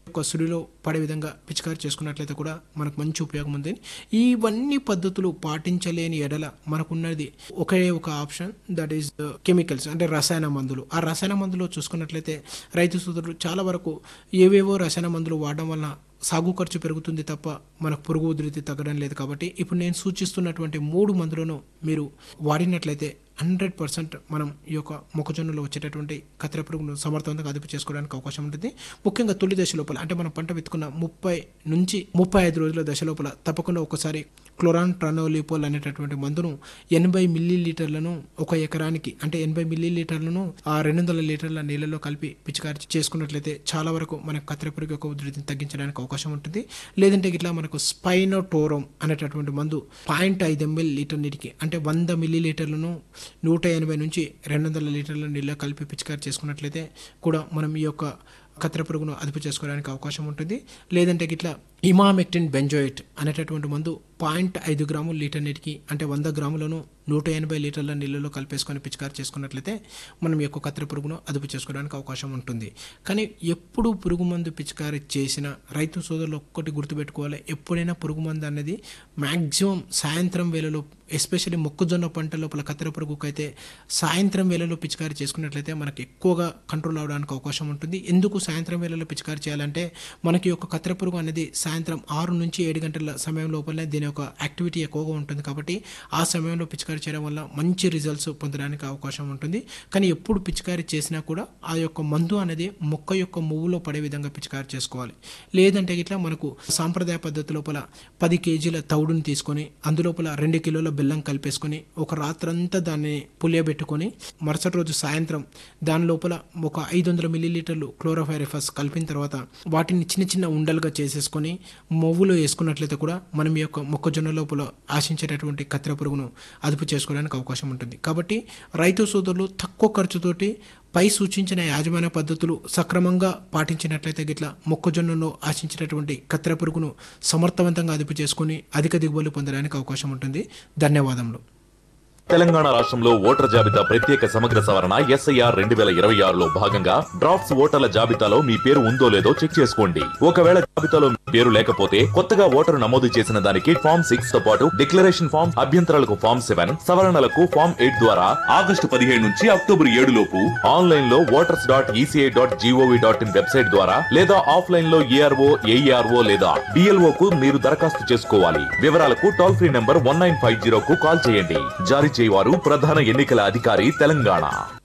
ఒక సుడిలో పడే విధంగా పిచికారి చేసుకున్నట్లయితే కూడా మనకు మంచి ఉపయోగం ఉంది ఇవన్నీ పద్ధతులు పాటించలేని ఎడల మనకున్నది ఒకే ఒక ఆప్షన్ దట్ ఈస్ కెమికల్స్ అంటే రసాయన మందులు ఆ రసాయన మందులు చూసుకున్నట్లయితే రైతు సోదరులు చాలా వరకు ఏవేవో రసాయన మందులు వాడడం వలన సాగు ఖర్చు పెరుగుతుంది తప్ప మనకు పురుగు ఉధృతి తగ్గడం లేదు కాబట్టి ఇప్పుడు నేను సూచిస్తున్నటువంటి మూడు మందులను మీరు వాడినట్లయితే హండ్రెడ్ పర్సెంట్ మనం ఈ యొక్క మొక్కజొన్నలో వచ్చేటటువంటి కత్తెర పురుగును సమర్థవంతంగా అదుపు చేసుకోవడానికి అవకాశం ఉంటుంది ముఖ్యంగా తొలి దశ లోపల అంటే మనం పంట విత్తుకున్న ముప్పై నుంచి ముప్పై ఐదు రోజుల దశ లోపల తప్పకుండా ఒకసారి క్లోరాన్ ట్రానోలిపోల్ అనేటటువంటి మందును ఎనభై మిల్లీ లీటర్లను ఒక ఎకరానికి అంటే ఎనభై మిల్లీ లీటర్లను ఆ రెండు వందల లీటర్ల నీళ్ళలో కలిపి పిచికారి చేసుకున్నట్లయితే చాలా వరకు మనకు కత్తెర పురుగు యొక్క ఉధృతిని తగ్గించడానికి అవకాశం ఉంటుంది లేదంటే ఇట్లా మనకు స్పైనోటోరం అనేటటువంటి మందు పాయింట్ ఐదు ఎంఎల్ లీటర్ నీటికి అంటే వంద మిల్లీ లీటర్లను నూట ఎనభై నుంచి రెండు వందల లీటర్ల నీళ్ళ కలిపి పిచికారి చేసుకున్నట్లయితే కూడా మనం ఈ యొక్క కత్తెర పురుగును అదుపు చేసుకోవడానికి అవకాశం ఉంటుంది లేదంటే ఇట్లా ఇమామెక్టిన్ బెంజోయిట్ అనేటటువంటి మందు పాయింట్ ఐదు గ్రాముల లీటర్ నీటికి అంటే వంద గ్రాములను నూట ఎనభై లీటర్ల నీళ్ళలో కలిపేసుకొని పిచికారి చేసుకున్నట్లయితే మనం ఈ యొక్క కత్తెర పురుగును అదుపు చేసుకోవడానికి అవకాశం ఉంటుంది కానీ ఎప్పుడు పురుగు మందు పిచికారి చేసిన రైతు సోదరులు ఒక్కటి గుర్తుపెట్టుకోవాలి ఎప్పుడైనా పురుగు మందు అనేది మ్యాక్సిమం సాయంత్రం వేళలో ఎస్పెషల్లీ మొక్కజొన్న పంట లోపల కత్తెర పురుగుకు అయితే సాయంత్రం వేళలో పిచికారి చేసుకున్నట్లయితే మనకి ఎక్కువగా కంట్రోల్ అవడానికి అవకాశం ఉంటుంది ఎందుకు సాయంత్రం వేళలో పిచికారి చేయాలంటే మనకి యొక్క కత్తెర పురుగు అనేది సాయంత్రం ఆరు నుంచి ఏడు గంటల సమయం లోపలనే దీని యొక్క యాక్టివిటీ ఎక్కువగా ఉంటుంది కాబట్టి ఆ సమయంలో పిచికారి చేయడం వల్ల మంచి రిజల్ట్స్ పొందడానికి అవకాశం ఉంటుంది కానీ ఎప్పుడు పిచికారి చేసినా కూడా ఆ యొక్క మందు అనేది మొక్క యొక్క మువ్వులో పడే విధంగా పిచికారి చేసుకోవాలి లేదంటే ఇట్లా మనకు సాంప్రదాయ పద్ధతి లోపల పది కేజీల తౌడుని తీసుకొని అందులోపల రెండు కిలోల బెల్లం కలిపేసుకొని ఒక రాత్రంతా దాన్ని పులియబెట్టుకొని మరుసటి రోజు సాయంత్రం దాని లోపల ఒక ఐదు వందల మిల్లీలీటర్లు క్లోరోఫైరిఫస్ కలిపిన తర్వాత వాటిని చిన్న చిన్న ఉండలుగా చేసేసుకొని మొవ్వులో వేసుకున్నట్లయితే కూడా మనం ఈ యొక్క మొక్కజొన్న లోపల ఆశించేటటువంటి కత్తెర పురుగును అదుపు చేసుకోవడానికి అవకాశం ఉంటుంది కాబట్టి రైతు సోదరులు తక్కువ ఖర్చుతోటి పై సూచించిన యాజమాన్య పద్ధతులు సక్రమంగా పాటించినట్లయితే గిట్లా మొక్కజొన్నలో ఆశించినటువంటి కత్తెర పురుగును సమర్థవంతంగా అదుపు చేసుకుని అధిక దిగుబడులు పొందడానికి అవకాశం ఉంటుంది ధన్యవాదములు తెలంగాణ రాష్ట్రంలో ఓటర్ జాబితా ప్రత్యేక సమగ్ర సవరణ ఎస్ఐఆర్ రెండు వేల ఇరవై ఆరులో భాగంగా డ్రాఫ్ట్స్ ఓటర్ల జాబితాలో మీ పేరు ఉందో లేదో చెక్ చేసుకోండి ఒకవేళ జాబితాలో మీ పేరు లేకపోతే కొత్తగా ఓటరు నమోదు చేసిన దానికి ఫామ్ సిక్స్ తో పాటు డిక్లరేషన్ ఫామ్ అభ్యంతరాలకు ఫామ్ సెవెన్ సవరణలకు ఫామ్ ఎయిట్ ద్వారా ఆగస్టు పదిహేడు నుంచి అక్టోబర్ ఏడు లోపు ఆన్లైన్ లో voters dot E C I dot G O V dot in website ద్వారా లేదా ఆఫ్లైన్ లో ఏఆర్ఓ ఏఈఆర్ఓ లేదా డిఎల్ఓ కు మీరు దరఖాస్తు చేసుకోవాలి వివరాలకు toll free number one nine five zero కు కాల్ చేయండి జారీ చేయవారు ప్రధాన ఎన్నికల అధికారి తెలంగాణ